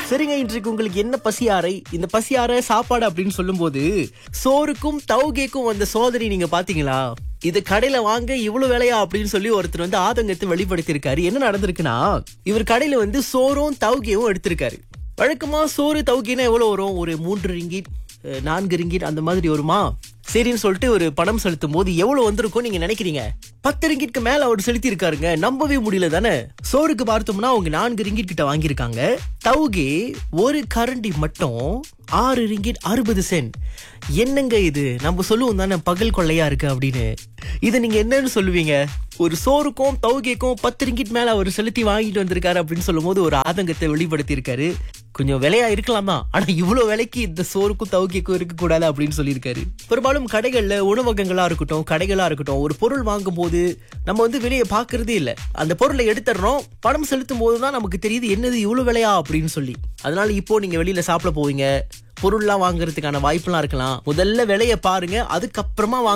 சரிங்க இன்றைக்கு உங்களுக்கு என்ன பசியாறை இந்த பசியாறை சாப்பாடு அப்படின்னு சொல்லும்போது சோறுக்கும் தௌகேக்கும் வந்த சோதனை நீங்க பாத்தீங்களா இது கடையில வாங்க இவ்வளவு விலையா அப்படின்னு சொல்லி ஒருத்தர் வந்து ஆதங்கத்தை வெளிப்படுத்தியிருக்காரு என்ன நடந்திருக்குன்னா இவர் கடையில வந்து சோறும் தௌகியும் எடுத்திருக்காரு வழக்கமா சோறு தௌகினா எவ்வளவு வரும் ஒரு மூன்று ரிங்கிட் அஹ், நான்கு ரிங்கிட் அந்த மாதிரி வருமா சரின்னு சொல்லிட்டு ஒரு பணம் செலுத்தும் போது எவ்வளவு வந்திருக்கும் நீங்க நினைக்கிறீங்க பத்து ரிங்கிட்க்கு மேல அவர் செலுத்தி இருக்காருங்க நம்பவே முடியல தானே சோறுக்கு பார்த்தோம்னா அவங்க நான்கு ரிங்கிட் கிட்ட வாங்கியிருக்காங்க தௌகே ஒரு கரண்டி மட்டும் ஆறு ரிங்கிட் அறுபது சென்ட் என்னங்க இது நம்ம சொல்லுவோம் தானே பகல் கொள்ளையா இருக்கு அப்படின்னு இது நீங்க என்னன்னு சொல்லுவீங்க ஒரு சோறுக்கும் தௌகேக்கும் பத்து ரிங்கிட் மேல அவர் செலுத்தி வாங்கிட்டு வந்திருக்காரு அப்படின்னு சொல்லும்போது ஒரு ஆதங்கத்தை வெளிப்படுத்தி இருக்காரு கொஞ்சம் விலையா இருக்கலாம் தான் ஆனா இவ்வளவு விலைக்கு இந்த சோறுக்கும் தௌகிக்கும் இருக்க கூடாது அப்படின்னு சொல்லியிருக்காரு பெரும்பாலும் கடைகள்ல உணவகங்களா இருக்கட்டும் கடைகளா இருக்கட்டும் ஒரு பொருள் வாங்கும் போது நம்ம வந்து வெளியே பாக்குறதே இல்ல அந்த பொருளை எடுத்துடுறோம் பணம் செலுத்தும் போது தான் நமக்கு தெரியுது என்னது இவ்வளவு விலையா அப்படின்னு சொல்லி அதனால இப்போ நீங்க வெளியில சாப்பிட போவீங்க பொருள்லாம் வாங்குறதுக்கான வாய்ப்புலாம் இருக்கலாம் முதல்ல விலையை பாருங்க அதுக்கப்புறமா வாங்க